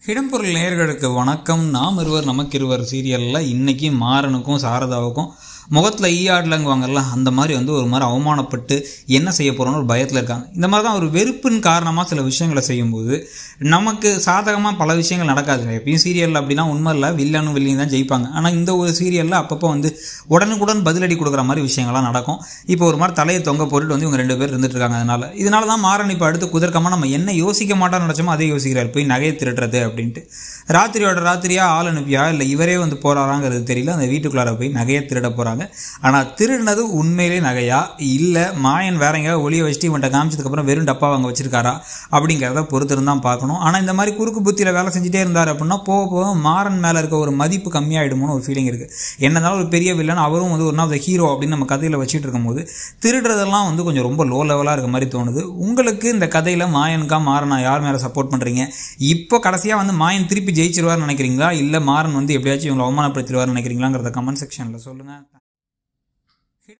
இடம்பொருள் நேயர்களுக்கு வணக்கம் நாம் இருவர் நமக்கு இருவர் சீரியலில் இன்னைக்கு மாறனுக்கும் சாரதாவுக்கும் முகத்தில் ஈயாடலங்குவாங்கல்ல அந்த மாதிரி வந்து ஒரு மாதிரி அவமானப்பட்டு என்ன செய்ய போகிறோன்னு ஒரு பயத்தில் இருக்காங்க இந்த மாதிரி தான் ஒரு வெறுப்பின் காரணமாக சில விஷயங்களை செய்யும்போது நமக்கு சாதகமாக பல விஷயங்கள் நடக்காது எப்பயும் சீரியலில் அப்படின்னா உண்மை இல்லை வில்லனும் வில்லியும் தான் ஜெயிப்பாங்க ஆனால் இந்த ஒரு சீரியலில் அப்பப்போ வந்து உடனுக்குடன் பதிலடி கொடுக்குற மாதிரி விஷயங்கள்லாம் நடக்கும் இப்போ ஒரு மாதிரி தலையை தொங்க போட்டுட்டு வந்து இவங்க ரெண்டு பேர் இருந்துட்டு இருக்காங்க அதனால இதனால தான் மாறன் இப்போ அடுத்து குதர்க்கமாக நம்ம என்ன யோசிக்க மாட்டோம்னு நினச்சோமோ அதே யோசிக்கிறார் போய் நகையை திருடுறது அப்படின்ட்டு ராத்திரியோட ராத்திரியா ஆள் அனுப்பியா இல்லை இவரே வந்து போறாராங்கிறது தெரியல அந்த வீட்டுக்குள்ளார போய் நகையை திருட போகிறாங்க ஆனால் திருடினது உண்மையிலே நகையா இல்லை மாயன் வேற எங்கேயாவது ஒளிய வச்சுட்டு இவன்ட்ட காமிச்சதுக்கப்புறம் வெறும் டப்பா அங்கே வச்சிருக்காரா அப்படிங்கிறத பொறுத்திருந்து தான் பார்க்கணும் ஆனால் இந்த மாதிரி குறுக்கு புத்தியில் வேலை செஞ்சுட்டே இருந்தார் அப்படின்னா போக போக மாறன் மேலே இருக்க ஒரு மதிப்பு கம்மியாயிடுமோன்னு ஒரு ஃபீலிங் இருக்குது என்னன்னாலும் ஒரு பெரிய வில்லன் அவரும் வந்து ஒரு நாள் ஹீரோ அப்படின்னு நம்ம கதையில் வச்சுட்டு இருக்கும்போது திருடுறதெல்லாம் வந்து கொஞ்சம் ரொம்ப லோ லெவலாக இருக்க மாதிரி தோணுது உங்களுக்கு இந்த கதையில் மாயனுக்கா மாறனா யார் மேலே சப்போர்ட் பண்ணுறீங்க இப்போ கடைசியாக வந்து மாயன் திருப்பி ஜெயிச்சிருவார்னு நினைக்கிறீங்களா இல்லை மாறன் வந்து எப்படியாச்சும் இவங்களை அவமானப்படுத்திடுவார்னு நினைக்கிறீங்களாங்கிறத கமெண்ட் செக்ஷனில் சொல்லுங்கள்